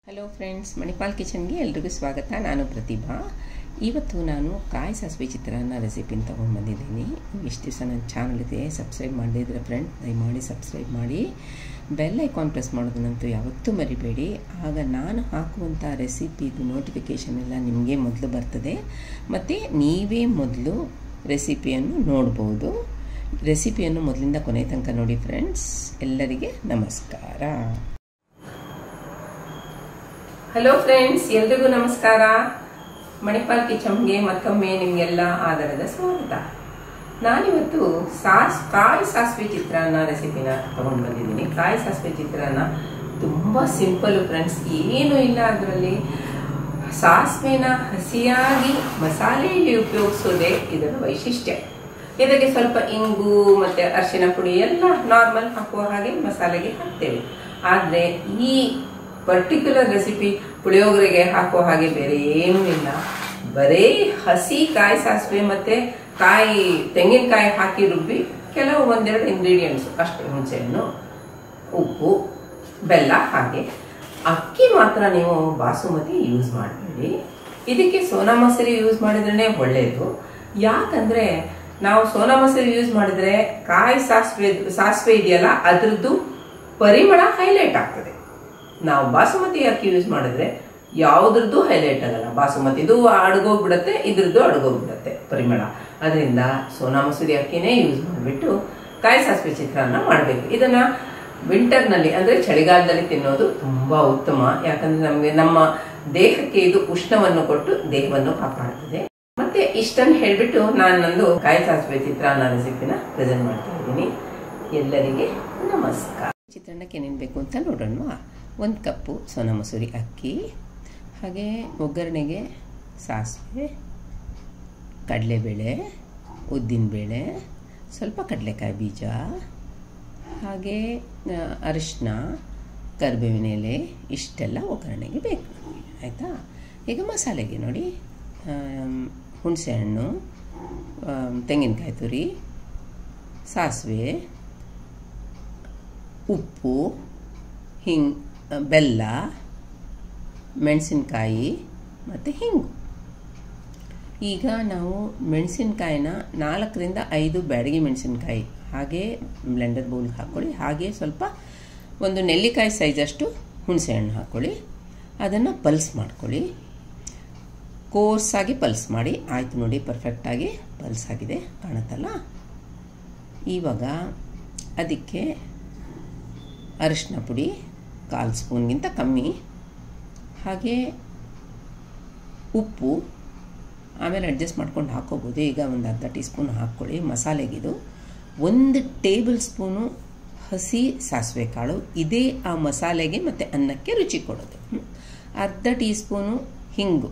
hello friends Manipal ಕಿಚನ್ಗೆ ಎಲ್ರಿಗೂ ಸ್ವಾಗತ ನಾನು ಪ್ರತಿಭಾ ಇವತ್ತು ನಾನು ಕಾಯಿ ಸಾಸಿವೆ ಚಿತ್ರಾನ್ನ ರೆಸಿಪಿನ ತೊಗೊಂಡು ಬಂದಿದ್ದೀನಿ ನೀವು ಇಷ್ಟು ದಿವಸ ನನ್ನ ಚಾನಲ್ ಇದೆ ಸಬ್ಸ್ಕ್ರೈಬ್ ಮಾಡಿದ್ರೆ ಫ್ರೆಂಡ್ ದಯಮಾಡಿ ಸಬ್ಸ್ಕ್ರೈಬ್ ಮಾಡಿ ಬೆಲ್ ಐಕಾನ್ ಪ್ರೆಸ್ ಮಾಡೋದನ್ನಂತೂ ಯಾವತ್ತೂ ಮರಿಬೇಡಿ ಆಗ ನಾನು ಹಾಕುವಂಥ ರೆಸಿಪಿದು ನೋಟಿಫಿಕೇಷನ್ ಎಲ್ಲ ನಿಮಗೆ ಮೊದಲು ಬರ್ತದೆ ಮತ್ತು ನೀವೇ ಮೊದಲು ರೆಸಿಪಿಯನ್ನು ನೋಡ್ಬೋದು ರೆಸಿಪಿಯನ್ನು ಮೊದಲಿಂದ ಕೊನೆ ತನಕ ನೋಡಿ ಫ್ರೆಂಡ್ಸ್ ಎಲ್ಲರಿಗೆ ನಮಸ್ಕಾರ ಹಲೋ ಫ್ರೆಂಡ್ಸ್ ಎಲ್ರಿಗೂ ನಮಸ್ಕಾರ ಮಣಿಪಾಲ್ ಕಿಚನ್ಗೆ ಮತ್ತೊಮ್ಮೆ ನಿಮಗೆಲ್ಲ ಆಧಾರದ ಸ್ವಾಗತ ನಾನಿವತ್ತು ಸಾಸ್ ಕಾಯಿ ಸಾಸಿವೆ ಚಿತ್ರಾನ್ನ ರೆಸಿಪಿನ ತಗೊಂಡು ಬಂದಿದ್ದೀನಿ ಕಾಯಿ ಸಾಸಿವೆ ಚಿತ್ರಾನ್ನ ತುಂಬ ಸಿಂಪಲ್ ಫ್ರೆಂಡ್ಸ್ ಏನೂ ಇಲ್ಲ ಅದರಲ್ಲಿ ಸಾಸಿವೆನ ಹಸಿಯಾಗಿ ಮಸಾಲೆಯಲ್ಲಿ ಉಪಯೋಗಿಸೋದೇ ಇದರ ವೈಶಿಷ್ಟ್ಯ ಇದಕ್ಕೆ ಸ್ವಲ್ಪ ಇಂಗು ಮತ್ತೆ ಅರಿಶಿನ ಪುಡಿ ಎಲ್ಲ ನಾರ್ಮಲ್ ಹಾಕುವ ಹಾಗೆ ಮಸಾಲೆಗೆ ಹಾಕ್ತೇವೆ ಆದರೆ ಈ ಪರ್ಟಿಕ್ಯುಲರ್ ರೆಸಿಪಿ ಪುಳಿಯೋಗರೆಗೆ ಹಾಕೋ ಹಾಗೆ ಬೇರೆ ಏನೂ ಇಲ್ಲ ಬರೀ ಹಸಿ ಕಾಯಿ ಸಾಸಿವೆ ಮತ್ತೆ ಕಾಯಿ ತೆಂಗಿನಕಾಯಿ ಹಾಕಿ ರುಬ್ಬಿ ಕೆಲವು ಒಂದೆರಡು ಇಂಗ್ರೀಡಿಯೆಂಟ್ಸ್ ಅಷ್ಟೇ ಹುಣಸೆಹಣ್ಣು ಉಪ್ಪು ಬೆಲ್ಲ ಹಾಗೆ ಅಕ್ಕಿ ಮಾತ್ರ ನೀವು ಬಾಸುಮತಿ ಯೂಸ್ ಮಾಡಬೇಡಿ ಇದಕ್ಕೆ ಸೋನಾ ಮಸೂರಿ ಯೂಸ್ ಮಾಡಿದ್ರೇ ಒಳ್ಳೆಯದು ಯಾಕಂದ್ರೆ ನಾವು ಸೋನಾ ಮಸೂರಿ ಯೂಸ್ ಮಾಡಿದ್ರೆ ಕಾಯಿ ಸಾಸಿವೆ ಸಾಸಿವೆ ಇದೆಯಲ್ಲ ಅದ್ರದ್ದು ಪರಿಮಳ ಹೈಲೈಟ್ ಆಗ್ತದೆ ನಾವು ಬಾಸುಮತಿ ಅಕ್ಕಿ ಯೂಸ್ ಮಾಡಿದ್ರೆ ಯಾವುದ್ರದ್ದು ಹೈಲೈಟ್ ಆಗಲ್ಲ ಬಾಸುಮತಿದು ಅಡುಗೋಗ್ಬಿಡತ್ತೆ ಇದ್ರದ್ದು ಅಡುಗೋಗ್ಬಿಡತ್ತೆ ಪರಿಮಳ ಅದರಿಂದ ಸೋನಾ ಮಸೂರಿ ಅಕ್ಕಿನೇ ಯೂಸ್ ಮಾಡಿಬಿಟ್ಟು ಕಾಯಿ ಸಾಸಿವೆ ಚಿತ್ರಾನ್ನ ಮಾಡಬೇಕು ಇದನ್ನ ವಿಂಟರ್ನಲ್ಲಿ ಅಂದ್ರೆ ಚಳಿಗಾಲದಲ್ಲಿ ತಿನ್ನೋದು ತುಂಬಾ ಉತ್ತಮ ಯಾಕಂದ್ರೆ ನಮಗೆ ನಮ್ಮ ದೇಹಕ್ಕೆ ಇದು ಉಷ್ಣವನ್ನು ಕೊಟ್ಟು ದೇಹವನ್ನು ಕಾಪಾಡ್ತದೆ ಮತ್ತೆ ಇಷ್ಟನ್ನು ಹೇಳ್ಬಿಟ್ಟು ನಾನು ನಂದು ಕಾಯಿ ಸಾಸಿವೆ ಚಿತ್ರಾನ್ನ ರೆಸಿಪಿನ ಪ್ರೆಸೆಂಟ್ ಮಾಡ್ತಾ ಇದ್ದೀನಿ ಎಲ್ಲರಿಗೆ ನಮಸ್ಕಾರ ಚಿತ್ರಾನ್ನಕ್ಕೆ ಏನೇನು ಬೇಕು ಅಂತ ನೋಡೋಣ ಒಂದು ಕಪ್ಪು ಸೋನಾ ಮಸೂರಿ ಅಕ್ಕಿ ಹಾಗೆ ಒಗ್ಗರಣೆಗೆ ಸಾಸಿವೆ ಕಡಲೆಬೇಳೆ ಉದ್ದಿನಬೇಳೆ ಸ್ವಲ್ಪ ಕಡಲೆಕಾಯಿ ಬೀಜ ಹಾಗೆ ಅರಿಶಿನ ಕರಿಬೇವಿನ ಎಲೆ ಇಷ್ಟೆಲ್ಲ ಒಗ್ಗರಣೆಗೆ ಬೇಕು ಆಯಿತಾ ಈಗ ಮಸಾಲೆಗೆ ನೋಡಿ ಹುಣಸೆಹಣ್ಣು ತೆಂಗಿನಕಾಯಿ ತುರಿ ಸಾಸಿವೆ ಉಪ್ಪು ಹಿಂಗ್ ಬೆಲ್ಲ ಮೆಣಸಿನ್ಕಾಯಿ ಮತ್ತು ಹಿಂಗು ಈಗ ನಾವು ಮೆಣಸಿನ್ಕಾಯಿನ ನಾಲ್ಕರಿಂದ ಐದು ಬ್ಯಾಡಗಿ ಮೆಣಸಿನ್ಕಾಯಿ ಹಾಗೆ ಬ್ಲೆಂಡರ್ ಬೌಲ್ಗೆ ಹಾಕ್ಕೊಳ್ಳಿ ಹಾಗೆ ಸ್ವಲ್ಪ ಒಂದು ನೆಲ್ಲಿಕಾಯಿ ಸೈಜಷ್ಟು ಹುಣಸೆಹಣ್ಣು ಹಾಕ್ಕೊಳ್ಳಿ ಅದನ್ನು ಪಲ್ಸ್ ಮಾಡ್ಕೊಳ್ಳಿ ಕೋರ್ಸಾಗಿ ಪಲ್ಸ್ ಮಾಡಿ ಆಯಿತು ನೋಡಿ ಪರ್ಫೆಕ್ಟಾಗಿ ಪಲ್ಸ್ ಆಗಿದೆ ಕಾಣುತ್ತಲ್ಲ ಇವಾಗ ಅದಕ್ಕೆ ಅರಿಶಿನ ಪುಡಿ ಕಾಲು ಸ್ಪೂನ್ಗಿಂತ ಕಮ್ಮಿ ಹಾಗೆ ಉಪ್ಪು ಆಮೇಲೆ ಅಡ್ಜಸ್ಟ್ ಮಾಡ್ಕೊಂಡು ಹಾಕ್ಕೋಬೋದು ಈಗ ಒಂದು ಅರ್ಧ ಟೀ ಸ್ಪೂನ್ ಹಾಕ್ಕೊಳ್ಳಿ ಮಸಾಲೆಗಿದು ಒಂದು ಟೇಬಲ್ ಸ್ಪೂನು ಹಸಿ ಸಾಸಿವೆ ಕಾಳು ಇದೇ ಆ ಮಸಾಲೆಗೆ ಮತ್ತು ಅನ್ನಕ್ಕೆ ರುಚಿ ಕೊಡೋದು ಅರ್ಧ ಟೀ ಸ್ಪೂನು ಹಿಂಗು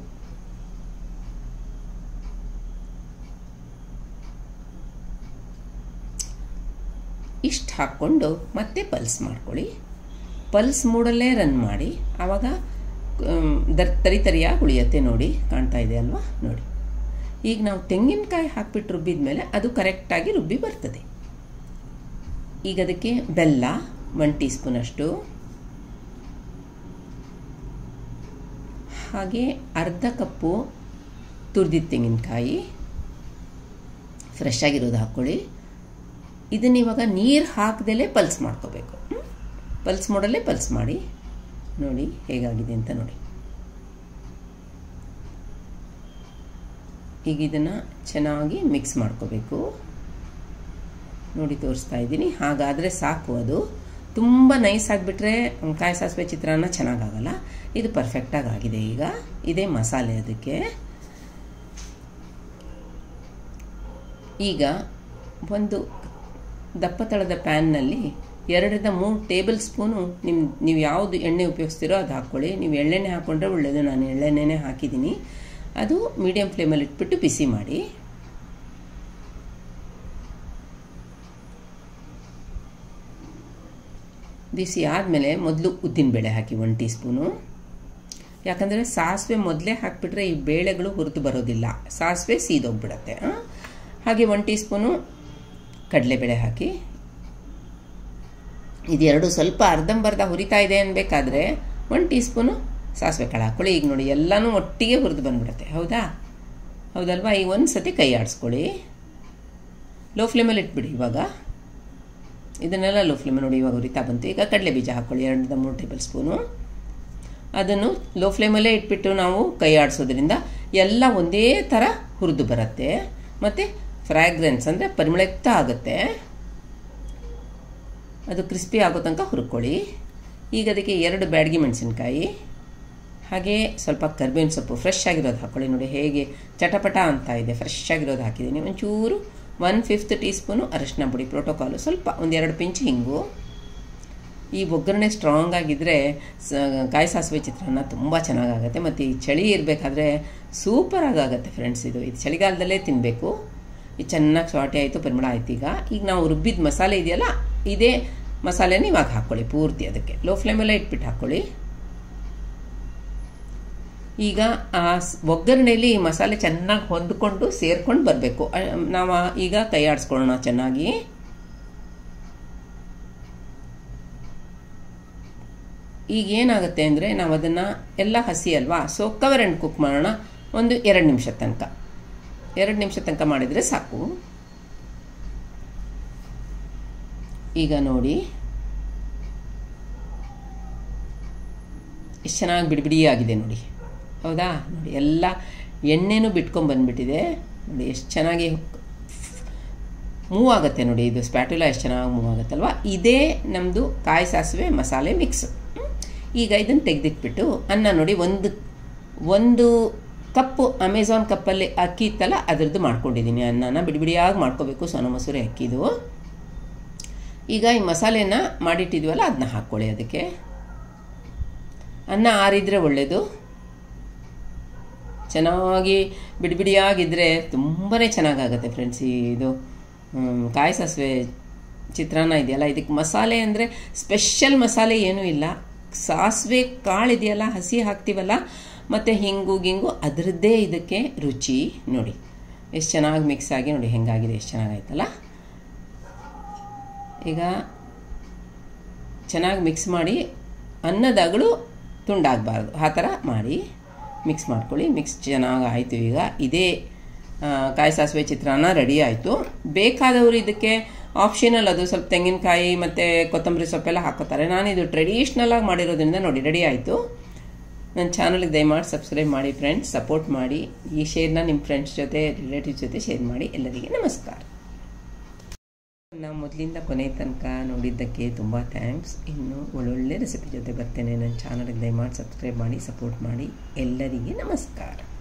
ಇಷ್ಟು ಹಾಕ್ಕೊಂಡು ಮತ್ತೆ ಪಲ್ಸ್ ಮಾಡ್ಕೊಳ್ಳಿ ಪಲ್ಸ್ ಮೂಡಲ್ಲೇ ರನ್ ಮಾಡಿ ಆವಾಗ ದರ್ ತರಿ ತರಿಯಾಗಿ ಉಳಿಯತ್ತೆ ನೋಡಿ ಕಾಣ್ತಾ ಇದೆ ಅಲ್ವಾ ನೋಡಿ ಈಗ ನಾವು ತೆಂಗಿನಕಾಯಿ ಹಾಕ್ಬಿಟ್ಟು ರುಬ್ಬಿದ ಮೇಲೆ ಅದು ಕರೆಕ್ಟಾಗಿ ರುಬ್ಬಿ ಬರ್ತದೆ ಈಗ ಅದಕ್ಕೆ ಬೆಲ್ಲ ಒನ್ ಟೀ ಸ್ಪೂನಷ್ಟು ಹಾಗೆ ಅರ್ಧ ಕಪ್ಪು ತುರಿದಿದ್ದ ತೆಂಗಿನಕಾಯಿ ಫ್ರೆಶ್ ಆಗಿರೋದು ಹಾಕ್ಕೊಳ್ಳಿ ಇದನ್ನ ಇವಾಗ ನೀರು ಹಾಕದಲ್ಲೇ ಪಲ್ಸ್ ಮಾಡ್ಕೋಬೇಕು ಪಲ್ಸ್ ಮಾಡಲ್ಲೇ ಪಲ್ಸ್ ಮಾಡಿ ನೋಡಿ ಹೇಗಾಗಿದೆ ಅಂತ ನೋಡಿ ಈಗ ಇದನ್ನು ಚೆನ್ನಾಗಿ ಮಿಕ್ಸ್ ಮಾಡ್ಕೋಬೇಕು ನೋಡಿ ತೋರಿಸ್ತಾ ಇದ್ದೀನಿ ಹಾಗಾದರೆ ಸಾಕು ಅದು ತುಂಬ ನೈಸ್ ಆಗಿಬಿಟ್ರೆ ಕಾಯಿ ಸಾಸಿವೆ ಚಿತ್ರಾನ್ನ ಚೆನ್ನಾಗಾಗಲ್ಲ ಇದು ಪರ್ಫೆಕ್ಟಾಗಿ ಆಗಿದೆ ಈಗ ಇದೇ ಮಸಾಲೆ ಅದಕ್ಕೆ ಈಗ ಒಂದು ದಪ್ಪ ತಳದ ಪ್ಯಾನ್ನಲ್ಲಿ ಎರಡರಿಂದ ಮೂರು ಟೇಬಲ್ ಸ್ಪೂನು ನಿಮ್ಮ ನೀವು ಯಾವುದು ಎಣ್ಣೆ ಉಪಯೋಗಿಸ್ತೀರೋ ಅದು ಹಾಕ್ಕೊಳ್ಳಿ ನೀವು ಎಳ್ಳೆಣ್ಣೆ ಹಾಕ್ಕೊಂಡ್ರೆ ಒಳ್ಳೆಯದು ನಾನು ಎಳ್ಳೆಣ್ಣೆನೇ ಹಾಕಿದ್ದೀನಿ ಅದು ಮೀಡಿಯಮ್ ಫ್ಲೇಮಲ್ಲಿ ಇಟ್ಬಿಟ್ಟು ಬಿಸಿ ಮಾಡಿ ಬಿಸಿ ಆದಮೇಲೆ ಮೊದಲು ಉದ್ದಿನಬೇಳೆ ಹಾಕಿ ಒನ್ ಟೀ ಸ್ಪೂನು ಯಾಕಂದರೆ ಸಾಸಿವೆ ಮೊದಲೇ ಹಾಕಿಬಿಟ್ರೆ ಈ ಬೇಳೆಗಳು ಹುರಿದು ಬರೋದಿಲ್ಲ ಸಾಸಿವೆ ಸೀದೋಗ್ಬಿಡತ್ತೆ ಹಾಗೆ ಒನ್ ಟೀ ಸ್ಪೂನು ಕಡಲೆಬೇಳೆ ಹಾಕಿ ಇದೆರಡು ಸ್ವಲ್ಪ ಅರ್ಧಂಬರ್ಧ ಹುರಿತಾ ಇದೆ ಅನ್ಬೇಕಾದ್ರೆ ಒನ್ ಟೀ ಸ್ಪೂನು ಸಾಸಿವೆ ಕಾಳು ಹಾಕ್ಕೊಳ್ಳಿ ಈಗ ನೋಡಿ ಎಲ್ಲನೂ ಒಟ್ಟಿಗೆ ಹುರಿದು ಬಂದ್ಬಿಡುತ್ತೆ ಹೌದಾ ಹೌದಲ್ವಾ ಈಗ ಒಂದು ಸತಿ ಕೈ ಆಡಿಸ್ಕೊಳ್ಳಿ ಲೋ ಫ್ಲೇಮಲ್ಲಿ ಇಟ್ಬಿಡಿ ಇವಾಗ ಇದನ್ನೆಲ್ಲ ಲೋ ಫ್ಲೇಮ್ ನೋಡಿ ಇವಾಗ ಉರಿತಾ ಬಂತು ಈಗ ಕಡಲೆ ಬೀಜ ಹಾಕ್ಕೊಳ್ಳಿ ಎರಡರಿಂದ ಮೂರು ಟೇಬಲ್ ಸ್ಪೂನು ಅದನ್ನು ಲೋ ಫ್ಲೇಮಲ್ಲೇ ಇಟ್ಬಿಟ್ಟು ನಾವು ಕೈ ಆಡಿಸೋದ್ರಿಂದ ಎಲ್ಲ ಒಂದೇ ಥರ ಹುರಿದು ಬರುತ್ತೆ ಮತ್ತು ಫ್ರ್ಯಾಗ್ರೆನ್ಸ್ ಅಂದರೆ ಪರಿಮಳಯುಕ್ತ ಆಗುತ್ತೆ ಅದು ಕ್ರಿಸ್ಪಿ ಆಗೋ ತನಕ ಹುರ್ಕೊಳ್ಳಿ ಈಗ ಅದಕ್ಕೆ ಎರಡು ಬ್ಯಾಡಗಿ ಮೆಣಸಿನ್ಕಾಯಿ ಹಾಗೆ ಸ್ವಲ್ಪ ಕರ್ಬೇವಿನ ಸೊಪ್ಪು ಫ್ರೆಶ್ ಆಗಿರೋದು ಹಾಕ್ಕೊಳ್ಳಿ ನೋಡಿ ಹೇಗೆ ಚಟಪಟ ಅಂತ ಇದೆ ಫ್ರೆಶ್ ಆಗಿರೋದು ಹಾಕಿದ್ದೀನಿ ಒಂಚೂರು ಒನ್ ಫಿಫ್ತ್ ಟೀ ಸ್ಪೂನು ಅರಿಶಿನ ಪುಡಿ ಪ್ರೋಟೋಕಾಲು ಸ್ವಲ್ಪ ಒಂದೆರಡು ಪಿಂಚ್ ಹಿಂಗು ಈ ಒಗ್ಗರಣೆ ಸ್ಟ್ರಾಂಗ್ ಆಗಿದ್ದರೆ ಕಾಯಿ ಸಾಸಿವೆ ಚಿತ್ರಾನ್ನ ತುಂಬ ಚೆನ್ನಾಗಾಗುತ್ತೆ ಮತ್ತು ಈ ಚಳಿ ಇರಬೇಕಾದ್ರೆ ಸೂಪರಾಗಿ ಆಗುತ್ತೆ ಫ್ರೆಂಡ್ಸ್ ಇದು ಇದು ಚಳಿಗಾಲದಲ್ಲೇ ತಿನ್ನಬೇಕು ಇದು ಚೆನ್ನಾಗಿ ಸ್ವಾಟಿ ಆಯಿತು ಪರಿಮಳ ಆಯ್ತು ಈಗ ಈಗ ನಾವು ರುಬ್ಬಿದ ಮಸಾಲೆ ಇದೆಯಲ್ಲ ಇದೇ ಮಸಾಲೆನ ಇವಾಗ ಹಾಕ್ಕೊಳ್ಳಿ ಪೂರ್ತಿ ಅದಕ್ಕೆ ಲೋ ಫ್ಲೇಮಲ್ಲೇ ಇಟ್ಬಿಟ್ಟು ಹಾಕ್ಕೊಳ್ಳಿ ಈಗ ಆ ಒಗ್ಗರಣೆಯಲ್ಲಿ ಈ ಮಸಾಲೆ ಚೆನ್ನಾಗಿ ಹೊಂದ್ಕೊಂಡು ಸೇರ್ಕೊಂಡು ಬರಬೇಕು ನಾವು ಈಗ ಕೈ ಆಡಿಸ್ಕೊಳ್ಳೋಣ ಚೆನ್ನಾಗಿ ಈಗ ಏನಾಗುತ್ತೆ ಅಂದರೆ ನಾವು ಅದನ್ನು ಎಲ್ಲ ಹಸಿ ಅಲ್ವಾ ಸೊ ಕವರ್ ಆ್ಯಂಡ್ ಕುಕ್ ಮಾಡೋಣ ಒಂದು ಎರಡು ನಿಮಿಷ ತನಕ ಎರಡು ನಿಮಿಷ ತನಕ ಮಾಡಿದರೆ ಸಾಕು ಈಗ ನೋಡಿ ಎಷ್ಟು ಚೆನ್ನಾಗಿ ಬಿಡಿಬಿಡಿ ಆಗಿದೆ ನೋಡಿ ಹೌದಾ ನೋಡಿ ಎಲ್ಲ ಎಣ್ಣೆನೂ ಬಿಟ್ಕೊಂಡು ಬಂದುಬಿಟ್ಟಿದೆ ನೋಡಿ ಎಷ್ಟು ಚೆನ್ನಾಗಿ ಮೂವ್ ಆಗುತ್ತೆ ನೋಡಿ ಇದು ಸ್ಪ್ಯಾಟುಲ ಎಷ್ಟು ಚೆನ್ನಾಗಿ ಮೂವ್ ಆಗುತ್ತಲ್ವ ಇದೇ ನಮ್ಮದು ಕಾಯಿ ಸಾಸಿವೆ ಮಸಾಲೆ ಮಿಕ್ಸ್ ಈಗ ಇದನ್ನು ತೆಗೆದಿಟ್ಬಿಟ್ಟು ಅನ್ನ ನೋಡಿ ಒಂದು ಒಂದು ಕಪ್ಪು ಅಮೆಝಾನ್ ಕಪ್ಪಲ್ಲಿ ಅಕ್ಕಿ ಇತ್ತಲ್ಲ ಅದರದ್ದು ಮಾಡ್ಕೊಂಡಿದ್ದೀನಿ ಅನ್ನನ ಬಿಡಿ ಬಿಡಿಯಾಗಿ ಮಾಡ್ಕೋಬೇಕು ಸೋನಾ ಮಸೂರಿ ಅಕ್ಕಿದು ಈಗ ಈ ಮಸಾಲೆನ ಮಾಡಿಟ್ಟಿದ್ವಲ್ಲ ಅದನ್ನ ಹಾಕ್ಕೊಳ್ಳಿ ಅದಕ್ಕೆ ಅನ್ನ ಆರಿದ್ರೆ ಒಳ್ಳೆಯದು ಚೆನ್ನಾಗಿ ಬಿಡಿ ಬಿಡಿಯಾಗಿದ್ದರೆ ತುಂಬಾ ಚೆನ್ನಾಗಾಗುತ್ತೆ ಫ್ರೆಂಡ್ಸ್ ಇದು ಕಾಯಿ ಸಾಸಿವೆ ಚಿತ್ರಾನ್ನ ಇದೆಯಲ್ಲ ಇದಕ್ಕೆ ಮಸಾಲೆ ಅಂದರೆ ಸ್ಪೆಷಲ್ ಮಸಾಲೆ ಏನೂ ಇಲ್ಲ ಸಾಸಿವೆ ಕಾಳು ಇದೆಯಲ್ಲ ಹಸಿ ಹಾಕ್ತೀವಲ್ಲ ಮತ್ತು ಹಿಂಗು ಗಿಂಗು ಅದರದ್ದೇ ಇದಕ್ಕೆ ರುಚಿ ನೋಡಿ ಎಷ್ಟು ಚೆನ್ನಾಗಿ ಮಿಕ್ಸ್ ಆಗಿ ನೋಡಿ ಹೆಂಗಾಗಿದೆ ಎಷ್ಟು ಚೆನ್ನಾಗಾಯ್ತಲ್ಲ ಈಗ ಚೆನ್ನಾಗಿ ಮಿಕ್ಸ್ ಮಾಡಿ ಅನ್ನದಗಳು ತುಂಡಾಗಬಾರ್ದು ಆ ಥರ ಮಾಡಿ ಮಿಕ್ಸ್ ಮಾಡ್ಕೊಳ್ಳಿ ಮಿಕ್ಸ್ ಚೆನ್ನಾಗಿ ಆಯಿತು ಈಗ ಇದೇ ಕಾಯಿ ಸಾಸಿವೆ ಚಿತ್ರಾನ್ನ ರೆಡಿ ಆಯಿತು ಬೇಕಾದವರು ಇದಕ್ಕೆ ಆಪ್ಷನಲ್ ಅದು ಸ್ವಲ್ಪ ತೆಂಗಿನಕಾಯಿ ಮತ್ತು ಕೊತ್ತಂಬರಿ ಸೊಪ್ಪೆಲ್ಲ ಹಾಕೋತಾರೆ ನಾನಿದು ಟ್ರೆಡಿಷ್ನಲಾಗಿ ಮಾಡಿರೋದ್ರಿಂದ ನೋಡಿ ರೆಡಿ ಆಯಿತು ನನ್ನ ಚಾನಲ್ಗೆ ದಯಮಾಡಿ ಸಬ್ಸ್ಕ್ರೈಬ್ ಮಾಡಿ ಫ್ರೆಂಡ್ಸ್ ಸಪೋರ್ಟ್ ಮಾಡಿ ಈ ಶೇರ್ನ ನಿಮ್ಮ ಫ್ರೆಂಡ್ಸ್ ಜೊತೆ ರಿಲೇಟಿವ್ಸ್ ಜೊತೆ ಶೇರ್ ಮಾಡಿ ಎಲ್ಲರಿಗೆ ನಮಸ್ಕಾರ ನಾವು ಮೊದಲಿಂದ ಕೊನೆ ತನಕ ನೋಡಿದ್ದಕ್ಕೆ ತುಂಬ ಥ್ಯಾಂಕ್ಸ್ ಇನ್ನು ಒಳ್ಳೊಳ್ಳೆ ರೆಸಿಪಿ ಜೊತೆ ಬರ್ತೇನೆ ನನ್ನ ಚಾನಲ್ಗೆ ದಯಮಾಡಿ ಸಬ್ಸ್ಕ್ರೈಬ್ ಮಾಡಿ ಸಪೋರ್ಟ್ ಮಾಡಿ ಎಲ್ಲರಿಗೆ ನಮಸ್ಕಾರ